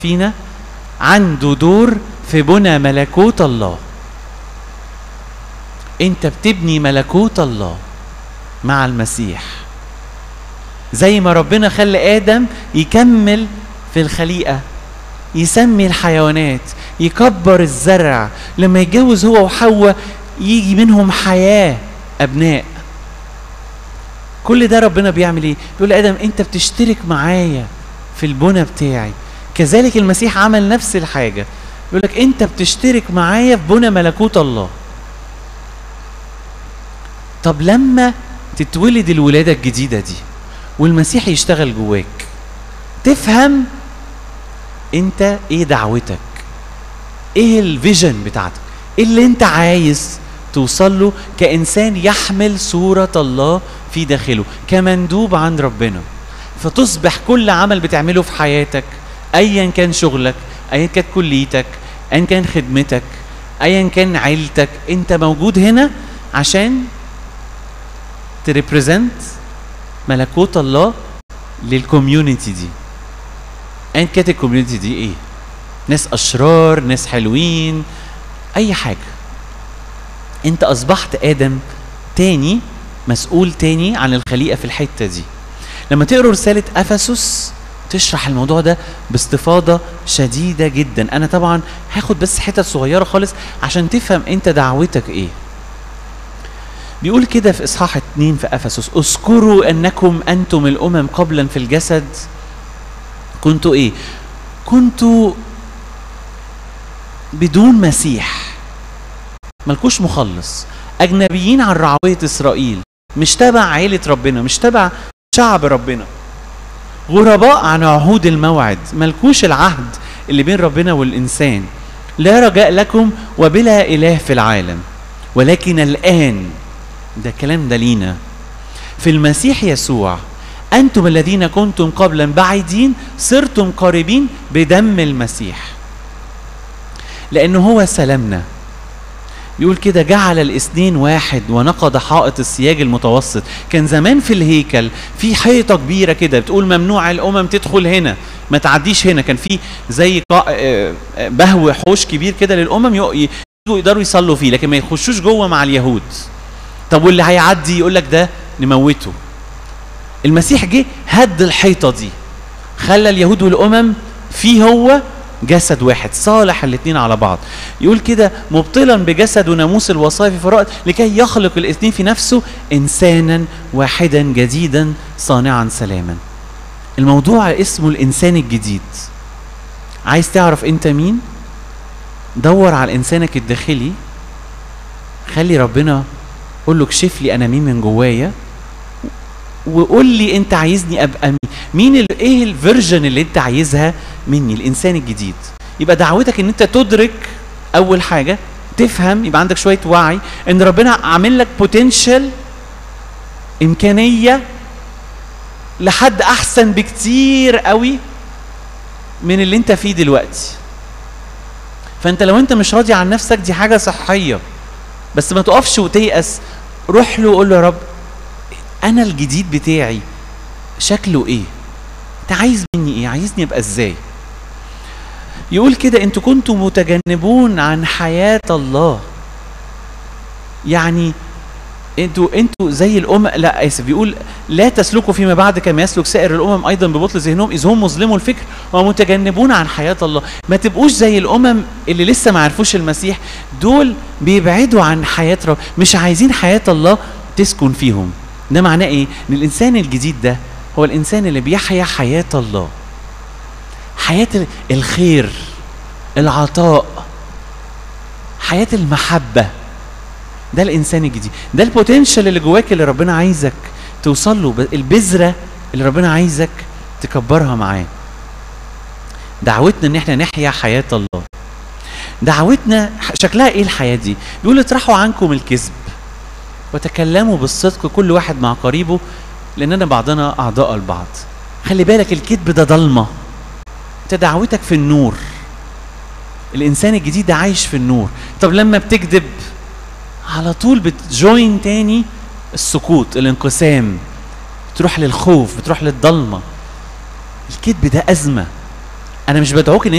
فينا عنده دور في بنى ملكوت الله انت بتبني ملكوت الله مع المسيح زي ما ربنا خلى ادم يكمل في الخليقه يسمي الحيوانات يكبر الزرع لما يتجوز هو وحواء يجي منهم حياه ابناء كل ده ربنا بيعمل ايه بيقول لادم انت بتشترك معايا في البنى بتاعي كذلك المسيح عمل نفس الحاجه يقول لك انت بتشترك معايا في بنى ملكوت الله طب لما تتولد الولاده الجديده دي والمسيح يشتغل جواك تفهم انت ايه دعوتك ايه الفيجن بتاعتك ايه اللي انت عايز توصل له كانسان يحمل صوره الله في داخله كمندوب عند ربنا فتصبح كل عمل بتعمله في حياتك ايا كان شغلك ايا كانت كليتك ايا كان خدمتك ايا كان عيلتك انت موجود هنا عشان تريبريزنت ملكوت الله للكوميونتي دي ايا كانت الكوميونتي دي ايه ناس اشرار ناس حلوين اي حاجه انت اصبحت ادم تاني مسؤول تاني عن الخليقه في الحته دي لما تقروا رساله افسس تشرح الموضوع ده باستفاضه شديده جدا انا طبعا هاخد بس حتت صغيره خالص عشان تفهم انت دعوتك ايه بيقول كده في اصحاح اتنين في افسس اذكروا انكم انتم الامم قبلا في الجسد كنتوا ايه كنتوا بدون مسيح ملكوش مخلص اجنبيين عن رعويه اسرائيل مش تبع عيله ربنا مش تبع شعب ربنا غرباء عن عهود الموعد ملكوش العهد اللي بين ربنا والانسان لا رجاء لكم وبلا اله في العالم ولكن الان ده الكلام ده لينا في المسيح يسوع انتم الذين كنتم قبلا بعيدين صرتم قريبين بدم المسيح لانه هو سلامنا يقول كده جعل الاثنين واحد ونقض حائط السياج المتوسط كان زمان في الهيكل في حيطه كبيره كده بتقول ممنوع الامم تدخل هنا ما تعديش هنا كان في زي بهو حوش كبير كده للامم يجوا يقدروا يصلوا فيه لكن ما يخشوش جوه مع اليهود طب واللي هيعدي يقول لك ده نموته المسيح جه هد الحيطه دي خلى اليهود والامم في هو جسد واحد صالح الاثنين على بعض يقول كده مبطلا بجسد وناموس الوصايا في فرائض لكي يخلق الاثنين في نفسه انسانا واحدا جديدا صانعا سلاما الموضوع اسمه الانسان الجديد عايز تعرف انت مين دور على انسانك الداخلي خلي ربنا قول له اكشف لي انا مين من جوايا وقول لي انت عايزني ابقى مين مين ال ايه الفيرجن اللي انت عايزها مني الانسان الجديد يبقى دعوتك ان انت تدرك اول حاجه تفهم يبقى عندك شويه وعي ان ربنا عامل لك بوتنشال امكانيه لحد احسن بكتير قوي من اللي انت فيه دلوقتي فانت لو انت مش راضي عن نفسك دي حاجه صحيه بس ما تقفش وتيأس روح له وقول له يا رب انا الجديد بتاعي شكله ايه انت عايز مني ايه عايزني ابقى ازاي يقول كده انتوا كنتم متجنبون عن حياة الله يعني انتوا انتوا زي الامم لا اسف بيقول لا تسلكوا فيما بعد كما يسلك سائر الامم ايضا ببطل ذهنهم اذ هم مظلموا الفكر ومتجنبون عن حياه الله ما تبقوش زي الامم اللي لسه ما عرفوش المسيح دول بيبعدوا عن حياه رب مش عايزين حياه الله تسكن فيهم ده معناه ايه ان الانسان الجديد ده هو الانسان اللي بيحيا حياه الله حياه الخير العطاء حياه المحبه ده الانسان الجديد ده البوتنشال اللي جواك اللي ربنا عايزك توصل له البذره اللي ربنا عايزك تكبرها معاه دعوتنا ان احنا نحيا حياه الله دعوتنا شكلها ايه الحياه دي بيقول اطرحوا عنكم الكذب وتكلموا بالصدق كل واحد مع قريبه لاننا بعضنا اعضاء البعض خلي بالك الكذب ده ضلمه انت دعوتك في النور الانسان الجديد ده عايش في النور طب لما بتكذب على طول بتجوين تاني السكوت الانقسام بتروح للخوف بتروح للضلمه الكذب ده ازمه انا مش بدعوك ان